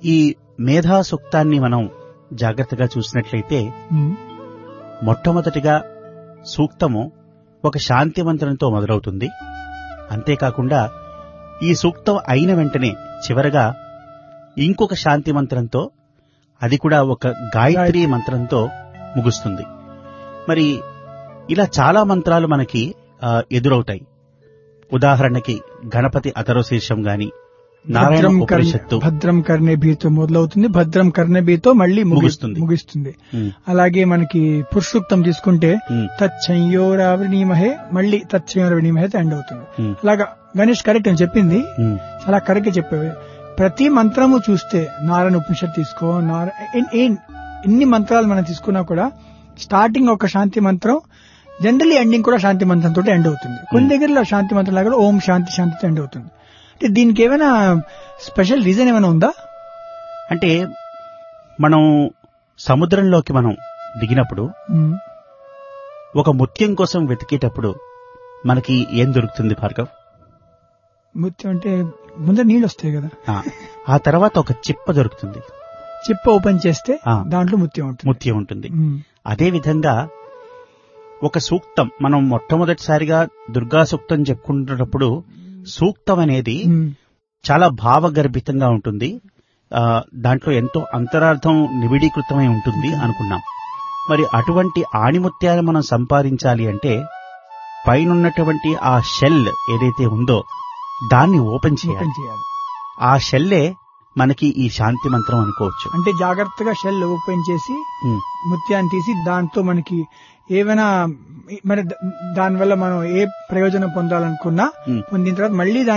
ఈ మేధా సూక్తాన్ని మనం జాగ్రత్తగా చూసినట్లయితే ఉమ్, మొట్టమొదటిగా సూక్తము ఒక శాంతి మంత్రంతో మొదలవుతుంది అంతేకాకుండా ఈ సూక్తం అయిన వెంటనే చివరగా ఇంకొక శాంతి మంత్రంతో అది కూడా ఒక గాయత్రి మంత్రంతో ముగుస్తుంది మరి ఇలా చాలా మంత్రాలు మనకి ఆ, ఎదురవుతాయి ఉదాహరణకి గణపతి అతరశీర్షం గాని నారాయణ భద్రం కర్ణ ఉపనిషత్తు భద్రం కర్ణేభితో మొదలవుతుంది భద్రం కర్ణేభితో మళ్ళీ ముగి- ముగుస్తుంది. ముగిస్తుంది ఉమ్, అలాగే మనకి పురుషుక్తం తీసుకుంటే ఉమ్, తచ్చంయోరావణీమహే మళ్ళీ తచ్చంయోరావణీమహే ఎండ్ అవుతుంది ఉమ్, అలాగా గణేష్ కరెక్ట్ అని చెప్పింది ఉమ్, చాలా కరెక్ట్ గా చెప్పేవి ప్రతి మంత్రము చూస్తే నారాయణ ఉపనిషత్ తీసుకో నార ఎన్- ఎన్- ఎన్ని మంత్రాలు మనం తీసుకున్నా కూడా స్టార్టింగ్ ఒక శాంతి మంత్రం జనరల్లీ ఎండింగ్ కూడా శాంతి మంత్రంతో ఎండ్ అవుతుంది కొన్ని దగ్గరలో శాంతి మంత్రం లాగా ఓం శాంతి శాంతితో ఎండ్ అవుతుంది అంటే దీనికి ఏమైనా స్పెషల్ రీజన్ ఏమైనా ఉందా అంటే మనం సముద్రంలోకి మనం దిగినప్పుడు ఉమ్, ఒక ముత్యం కోసం వెతికేటప్పుడు మనకి ఏం దొరుకుతుంది భార్గవ్ ముత్యం అంటే ముందర నీళ్ళు వస్తాయి కదా ఆ, ఆ తర్వాత ఒక చిప్ప దొరుకుతుంది చిప్ప ఓపెన్ చేస్తే ఆ. దాంట్లో ముత్యం ఉంటుంది ముత్యం ఉంటుంది ఉమ్, అదే విధంగా ఒక సూక్తం మనం మొట్టమొదటిసారిగా దుర్గా సూక్తం చెప్పుకుంటున్నప్పుడు సూక్తం అనేది ఉమ్, చాలా భావగర్భితంగా ఉంటుంది ఆ, దాంట్లో ఎంతో అంతరార్థం నిబిడీకృతమై ఉంటుంది అనుకున్నాం మరి అటువంటి ఆణిముత్యాలు మనం సంపాదించాలి అంటే పైనున్నటువంటి ఆ షెల్ ఏదైతే ఉందో దాన్ని ఓపెన్ చేయాలి ఓపెన్ చేయాలి ఆ షెల్లే మనకి ఈ శాంతి మంత్రం అనుకోవచ్చు అంటే జాగ్రత్తగా షెల్ ఓపెన్ చేసి ఉమ్, ముత్యాన్ని తీసి దాంతో మనకి ఏమైనా మరి ద- దానివల్ల మనం ఏ ప్రయోజనం పొందాలనుకున్నా ఉమ్. పొందిన తర్వాత మళ్ళీ దాన్ని